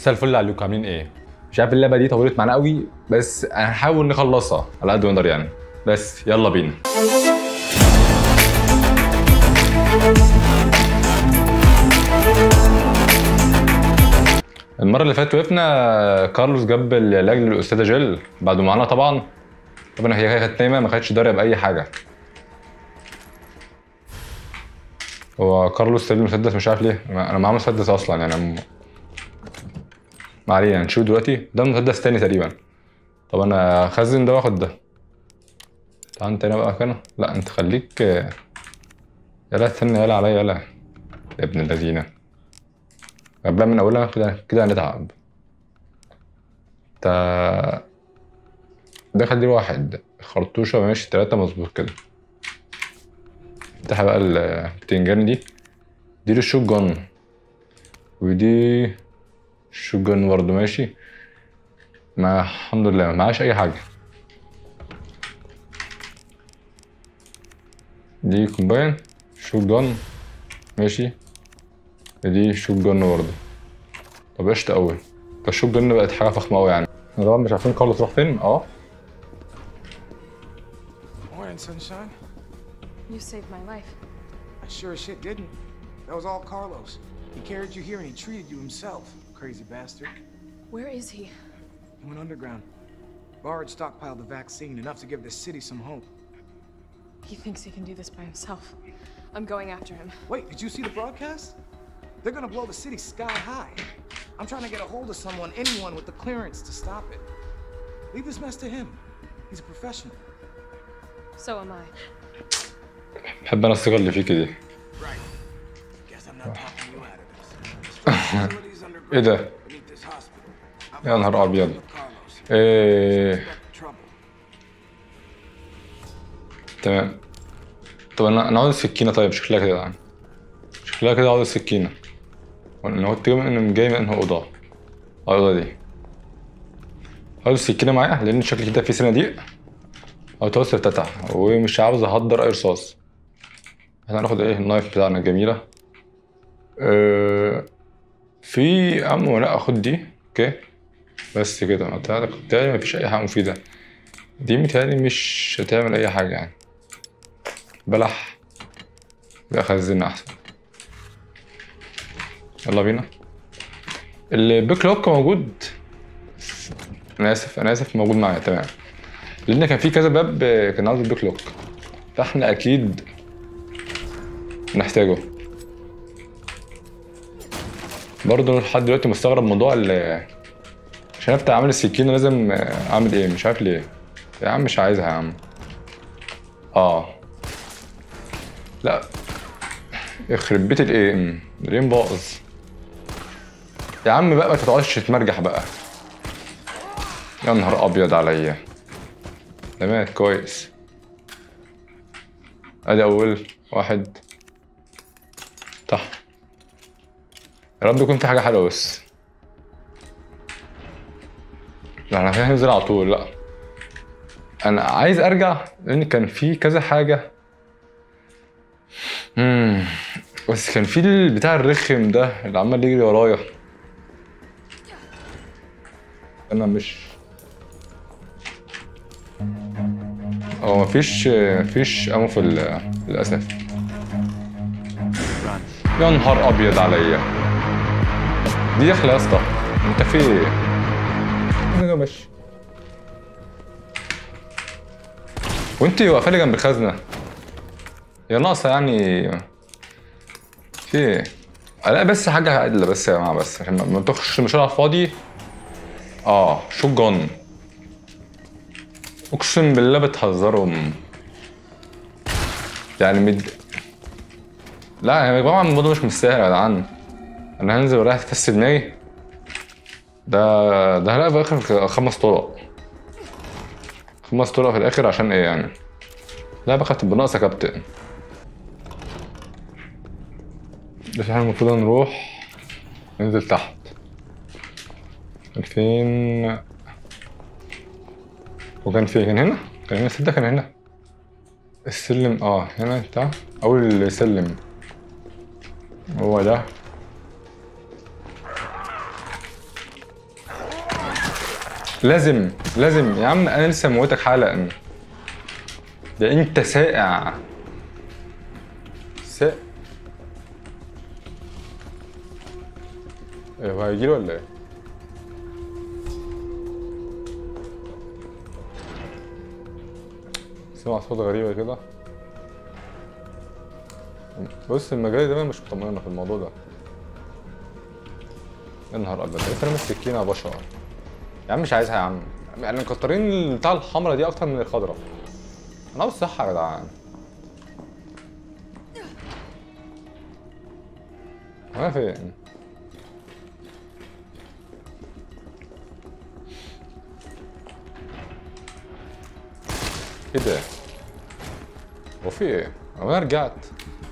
مساء الفل عليكم عاملين ايه؟ مش عارف اللعبه دي طولت معانا قوي بس هنحاول نخلصها على قد ما نقدر يعني بس يلا بينا المره اللي فاتت وقفنا كارلوس جاب العلاج للاستاذه جيل بعد معانا طبعا طبعا هي كانت نايمه ما كانتش داريه باي حاجه هو كارلوس ساب لي المسدس مش عارف ليه انا معاه مسدس اصلا يعني م- ما علينا هنشوف دلوقتي ده مسدس تاني تقريبا طب انا اخزن ده واخد ده تعال انت هنا بقى مكانه لا انت خليك يلا استنى يلا عليا يلا يا ابن الذين قبلها من اولها كده كده هنتعب انت ده خليه واحد خرطوشة ماشي تلاتة مظبوط كده افتح بقى البتنجان دي دي للشوت جن ودي الشوت جن برضه ماشي ما الحمد لله ما معاش اي حاجة دي كومباين شوت جن ماشي دي شوت جن برضه طب قشطة أوي ده الشوت جن بقت حاجة فخمة أوي يعني احنا طبعا مش عارفين كارلوس راح فين اه Morning, sunshine. You saved my life. I sure as shit didn't. That was all Carlos. He carried you here and he treated you himself, crazy bastard. Where is he? He went underground. Bard stockpiled the vaccine, enough to give this city some hope. He thinks he can do this by himself. I'm going after him. Wait, did you see the broadcast? They're gonna blow the city sky high. I'm trying to get a hold of someone, anyone with the clearance to stop it. Leave this mess to him. He's a professional. So am I. بحب أنا الثقة اللي فيك دي Right. Guess I'm not talking you out of this. Facilities إيه ده؟ underground beneath this hospital. I've يا نهار lost أبيض Carlos. إيه Expect trouble. تمام طب أنا أنا عاوز السكينة طيب شكلها كده يعني شكلها كده عاوز السكينة وإن هو التجمع إنه جاي من أنهي أوضة اه الأوضة دي عاوز السكينة معايا لأن شكل كده في صناديق أو توصل تفتح ومش عاوز أهدر أي رصاص احنا هناخد ايه النايف بتاعنا الجميلة اه في أمو لا أخد دي أوكي بس كده متهيألي مفيش أي حاجة مفيدة دي متهيألي مش هتعمل أي حاجة يعني بلح لا خزنها أحسن يلا بينا البيك لوك موجود أنا آسف أنا آسف موجود معايا تمام لأن كان في كذا باب كان عاوز البيك لوك فاحنا أكيد نحتاجه برضه لحد دلوقتي مستغرب موضوع ال عشان افتح اعمل السكينة لازم اعمل ايه مش عارف ليه يا عم مش عايزها يا عم اه لا يخرب بيت الايه الرين باظ يا عم بقى ما تقعدش تتمرجح بقى يا نهار ابيض عليا ده مات كويس ادي اول واحد تحت يا رب يكون في حاجة حلوة بس لا احنا كده هننزل على طول لا انا عايز ارجع لان كان في كذا حاجة مم. بس كان في البتاع الرخم ده اللي عمال يجري ورايا انا مش هو مفيش مفيش امو في ال- للاسف يا نهار ابيض عليا دي داخله يا اسطى انت في ايه؟ انا ماشي وانت واقفه لي جنب الخزنه يا ناقصه يعني في ايه؟ لا بس حاجه عادله بس يا جماعه بس عشان ما- ما تخش المشوار على الفاضي اه شوت جون اقسم بالله بتهزروا يعني مد لا يا جماعه الموضوع مش مستاهل يا جدعان انا هنزل ورايح تفس دماغي ده ده هلاقي في الاخر خمس طرق خمس طرق في الاخر عشان ايه يعني لا بقى تبقى ناقصه كابتن بس احنا المفروض نروح ننزل تحت كان فين وكان فين كان هنا كان هنا صدق كان هنا السلم اه هنا بتاع اول سلم هو ده لازم لازم يا عم انا لسه موتك حالا ده انت ساقع ساق ايه هو هيجيلي ولا ايه؟ سمع صوت غريبة كده بص المجال دايما مش مطمئنة في الموضوع ده يا نهار ابيض لقيت انا ماسك سكينة يا بشر يا عم مش عايزها يا عم يعني مكترين بتاع الحمرا دي اكتر من الخضرا انا عاوز صحة يا جدعان انا فين ايه ده هو في ايه هو انا رجعت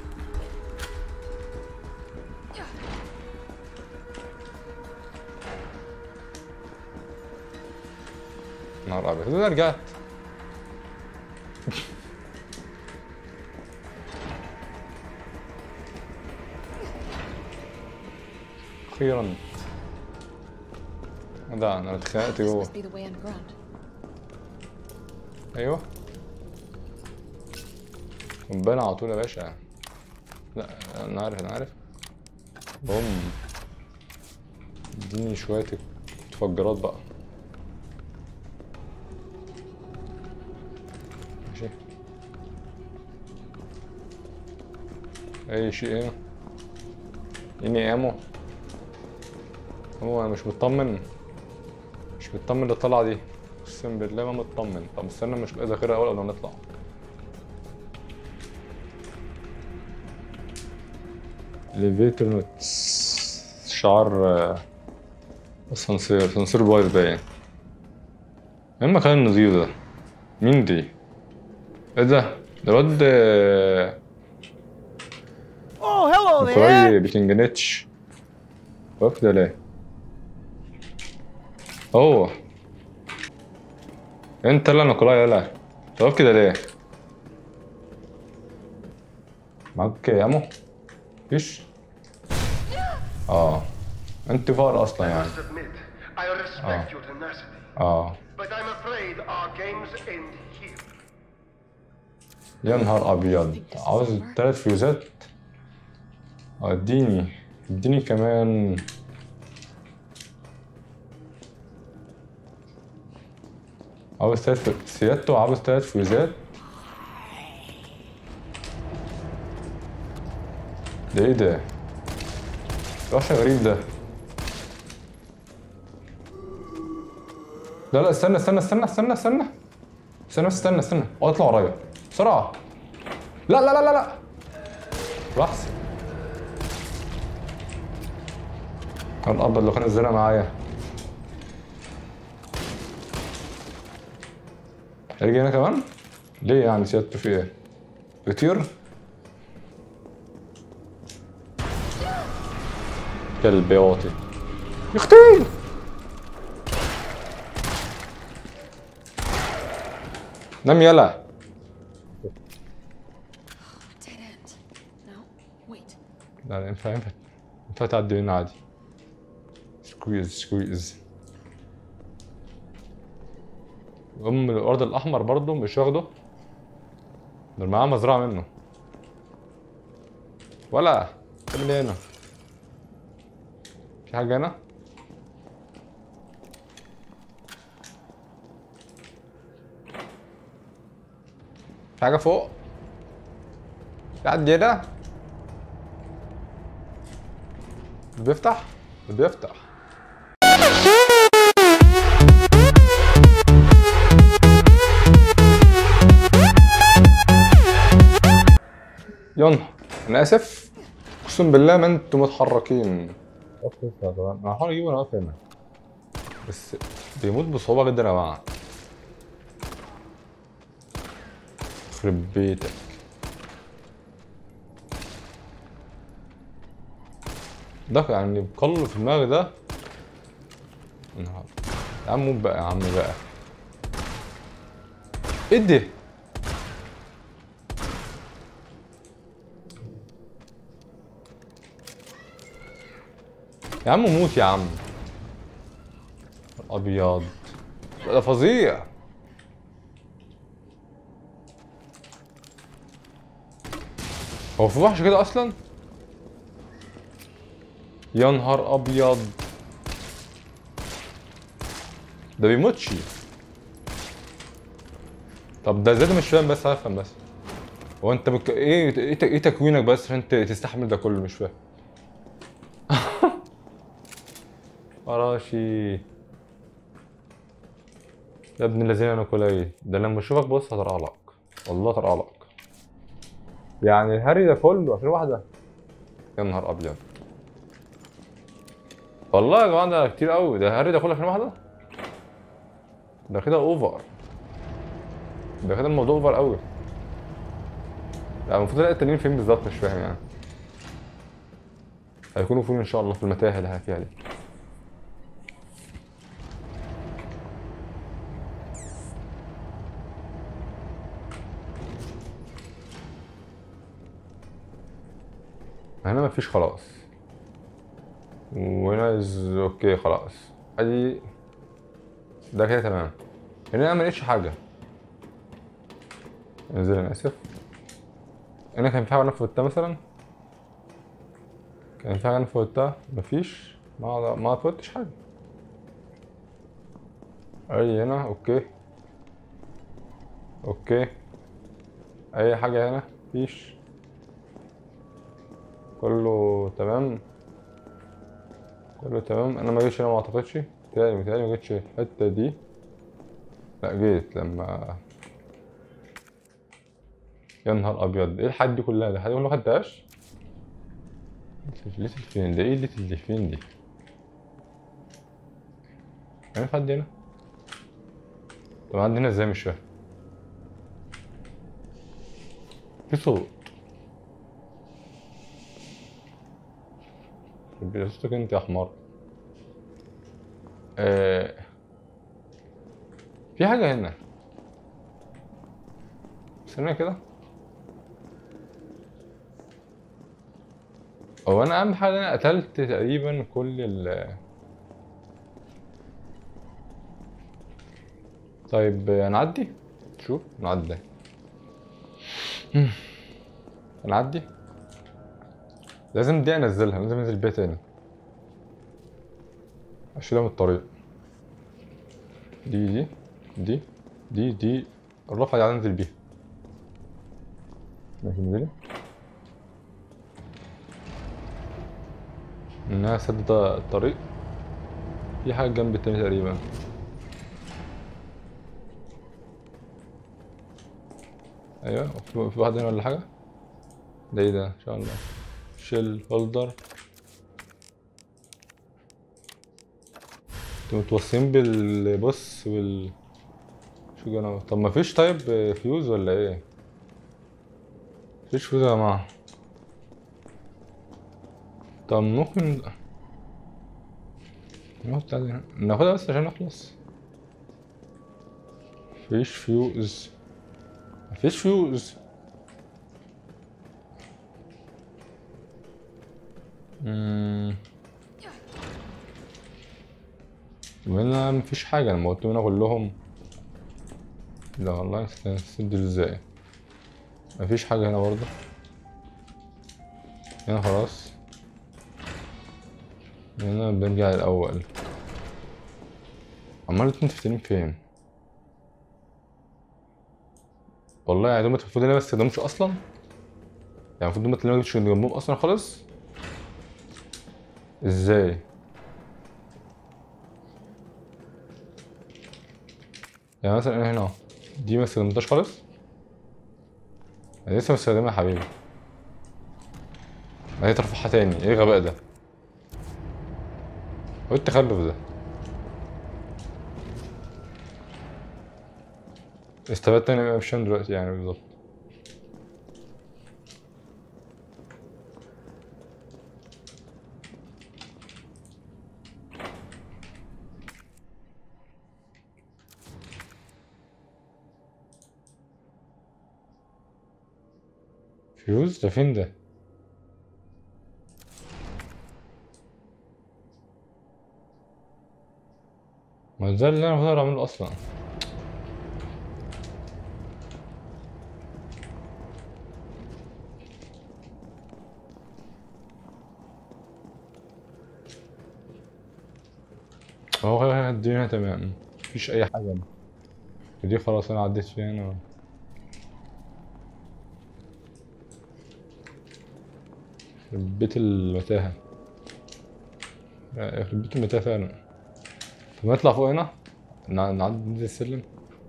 نهار ابيض انا رجعت اخيرا ده انا اتخانقت This جوه must be the way underground. ايوه قنبلة على طول يا باشا لا انا عارف انا عارف بوم اديني شوية متفجرات بقى ماشي اي شيء هنا اني امو هو انا مش مطمن مش مطمن للطلعة دي اقسم بالله ما مطمن طب استنى مش بقى ذاكرها اول قبل ما نطلع ليفيتر نوتس شعار آه، اسانسير اسانسير بايظ باين ايه المكان النظيف ده مين دي ايه ده ده الواد آه، Oh, hello there. نيكولاي بيتنجنتش واقف ده ليه هو انت اللي نيكولاي يلا انت واقف كده ليه معاك امو مفيش اه انت فار اصلا يعني submit. I respect your tenacity, اه but I'm afraid our games end here. يا نهار ابيض عاوز تلات فيوزات آه، اديني اديني كمان عاوز تلات في- سيادته عاوز تلات فيوزات ده ايه ده؟ ده وحش غريب ده لا لا استنى استنى استنى استنى استنى استنى بس استنى استنى اقعد اطلع ورايا بسرعة لا لا لا لا لا بحث كان الأبيض لو كان الزرع معايا هيجي هنا كمان؟ ليه يعني سيادته في ايه؟ بيطير؟ كلب واطي يختي نام يلا Dead end. No? Wait. لا لا ينفع ينفع ينفع تعدي هنا عادي سكويز سكويز ام الارض الاحمر برضو مش واخده ده معاه مزرعه منه ولا تعمل ايه هنا في حاجه هنا في حاجه فوق في حد هنا بيفتح بيفتح يلا انا اسف اقسم بالله ما انتم متحركين واقف يا جماعه انا هحاول اجيبه انا واقف هنا بس بيموت بصعوبه جدا يا جماعه يخرب بيتك ده يعني بقلب في دماغي ده نهار. يا عم موت بقى يا عم بقى ايه ده يا عم موت يا عم ابيض ده فظيع هو في وحش كده اصلا يا نهار ابيض ده بيموتش طب ده ازاي ده مش فاهم بس افهم بس هو انت بك... ايه ايه ت- ايه تكوينك بس عشان ت- تستحمل ده كله مش فاهم فراشي يا ابن الذين انا كل ايه ده لما اشوفك بص هترعلق والله هترعلق يعني الهري ده كله عشان واحده يا نهار ابيض والله يا جماعه ده كتير قوي ده الهري ده كله عشان واحده ده كده اوفر ده كده الموضوع اوفر قوي لا المفروض الاقي التانيين فين بالظبط مش فاهم يعني هيكونوا فين ان شاء الله في المتاهه اللي احنا فيها دي هنا مفيش خلاص وهنا از اوكي خلاص ادي ده كده تمام هنا انا ما لقيتش حاجه انزل انا اسف هنا كان في حاجه انا فوتها مثلا كان في حاجه انا فوتها مفيش ما ما فوتش حاجه اي هنا اوكي اوكي اي حاجه هنا مفيش كله تمام كله تمام انا ما جيتش هنا ما اعتقدش متهيألي متهيألي ما جيتش الحته دي لا جيت لما يا نهار ابيض ايه الحاجات دي كلها ده حد ما خدتهاش ليتل فين ده ايه ليتل فين دي انا في حد هنا طب عندي هنا ازاي مش فاهم في صوت يبقى صوتك انت يا حمار آه. في حاجة هنا استنى كده هو انا اهم حاجة انا قتلت تقريبا كل ال طيب آه، نعدي شوف نعدي نعدي لازم دي انزلها لازم انزل بيها تاني اشيلها من الطريق دي دي دي دي دي الرفعة دي هنزل بيها ماشي نزل انها سد الطريق في حاجة جنب التاني تقريبا ايوه في في واحد هنا ولا حاجة ده ايه ده ان شاء الله شيل هولدر انتوا متوصين بالبص وال شو جنب طب ما فيش طيب فيوز ولا ايه مفيش فيوز يا جماعة طب ممكن نحط عادي هنا. ناخدها بس عشان نخلص مفيش فيوز مفيش فيوز مم. وهنا مفيش حاجة انا موتهم هنا كلهم لا والله استنسد ازاي مفيش حاجة هنا برضه هنا خلاص هنا بنرجع الأول عمال الاتنين تفتنين فين والله يعني دول المفروض انا ما استخدموش اصلا يعني المفروض دول ما تلاقيش جنبهم اصلا خالص ازاي يعني مثلا انا هنا اهو دي ما استخدمتهاش خالص انا لسه مستخدمها يا حبيبي هي ترفعها تاني ايه الغباء ده ايه التخلف ده استفدت انا مش فاهم دلوقتي يعني بالظبط فيوز ده فين ده ما ده اللي انا المفروض اعمله اصلا هو هو- هو الدنيا تمام مفيش اي حاجة دي خلاص انا عديت فيها انا يخرب بيت المتاهة يخرب بيت المتاهة فعلا طب نطلع فوق هنا نع- نعدي ننزل السلم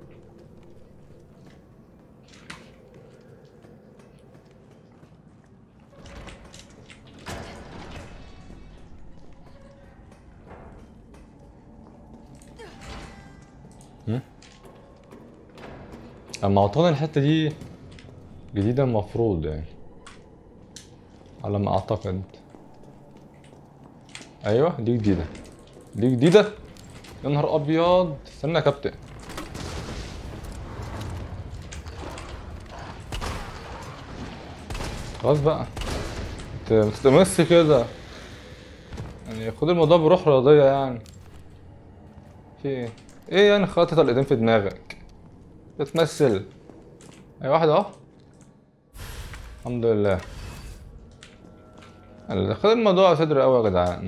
هم؟ اما اعتقد الحتة دي جديدة المفروض يعني على ما اعتقد ايوه دي جديدة دي جديدة يا نهار ابيض استنى يا كابتن خلاص بقى انت ما تتمس كده يعني خد الموضوع بروح رياضية يعني في ايه؟ ايه يعني خطط الايدين في دماغك بتمثل اي واحد اهو الحمد لله أنا خد الموضوع صدر قوي يا جدعان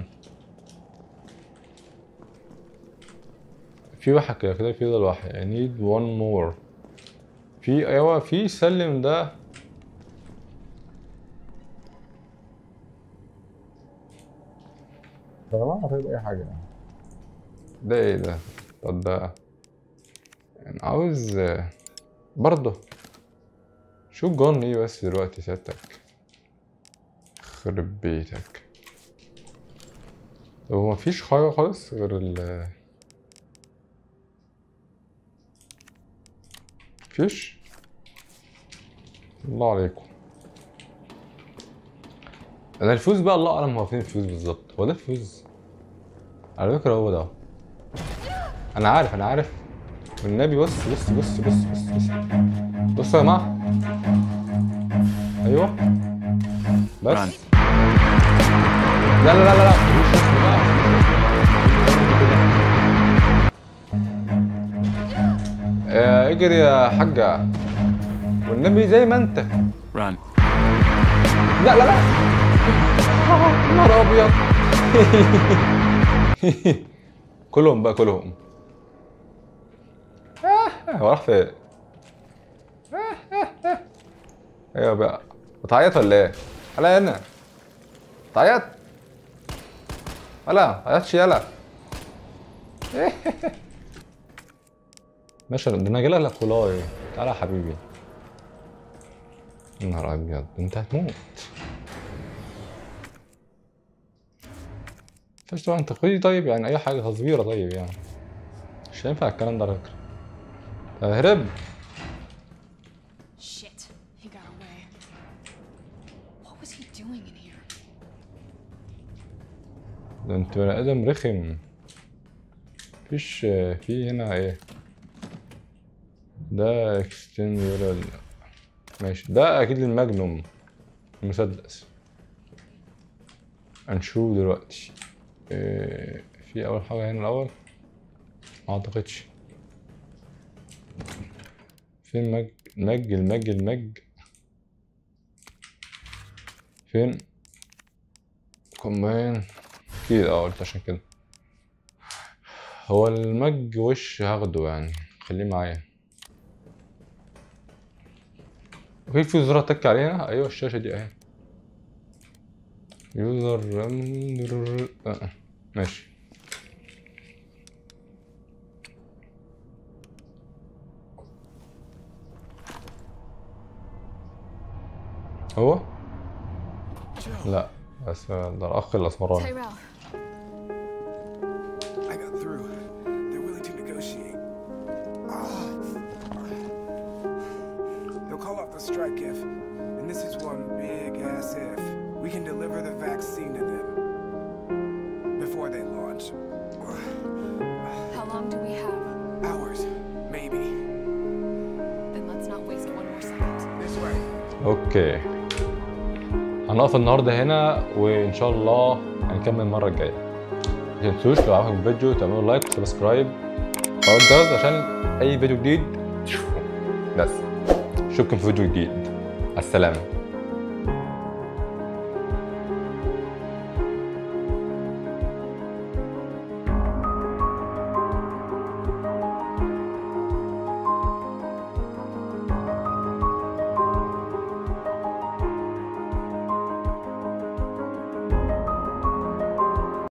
في واحد كده كده في ده الواحد I need one more في ايوه في سلم ده يا جماعة طيب اي حاجة ده ايه ده طب ده يعني عاوز برضه شو جون ايه بس دلوقتي سيادتك خرب بيتك هو مفيش حاجة خالص غير ال مفيش الله عليكم انا الفوز بقى الله اعلم هو فين الفوز بالظبط هو ده الفوز على فكرة هو ده انا عارف انا عارف والنبي بص بص بص بص بص بص بصوا يا جماعة ايوه بس لا لا لا لا لا مش اسمه بقى. آه، اجري يا حاجة والنبي زي ما انت Run. لا لا لا يا نهار ابيض كلهم بقى كلهم آه، هو راح فين ايوه بقى بتعيط ولا ايه؟ هلا هنا تعيط هلا عيطش يلا ماشي ده انا جايلك لك ولاي تعالى يا حبيبي يا نهار ابيض انت هتموت مفيش طبعا تقليدي طيب يعني اي حاجه تصويره طيب يعني مش هينفع الكلام ده على فكره طب هرب Shit. He got away. What was he doing in here? ده انت بني ادم رخم مفيش في هنا ايه ده اكستنيورال ماشي ده اكيد الماجنوم المسدس هنشوف دلوقتي إيه في اول حاجه هنا الاول ما اعتقدش فين مج مج المج المج فين كومباين اكيد اه قلت عشان كده هو المج وش هاخده يعني خليه معايا في في زرار اتك عليها ايوه الشاشه دي اهي يوزر آه. ماشي هو لا بس ده الاخ الاسمراني Tyrell. I got through. They're willing to negotiate. Ah. They'll call off the strike if, and this is one big ass if, we can deliver the vaccine to them before they launch. How long do we have? Hours, maybe. Then let's not waste one more second. This way. اوكي هنقف النهارده هنا وان شاء الله هنكمل المره الجايه ما تنسوش لو عجبكم الفيديو تعملوا لايك وسبسكرايب وفعلوا الجرس عشان اي فيديو جديد تشوفوه بس اشوفكم في فيديو جديد السلامه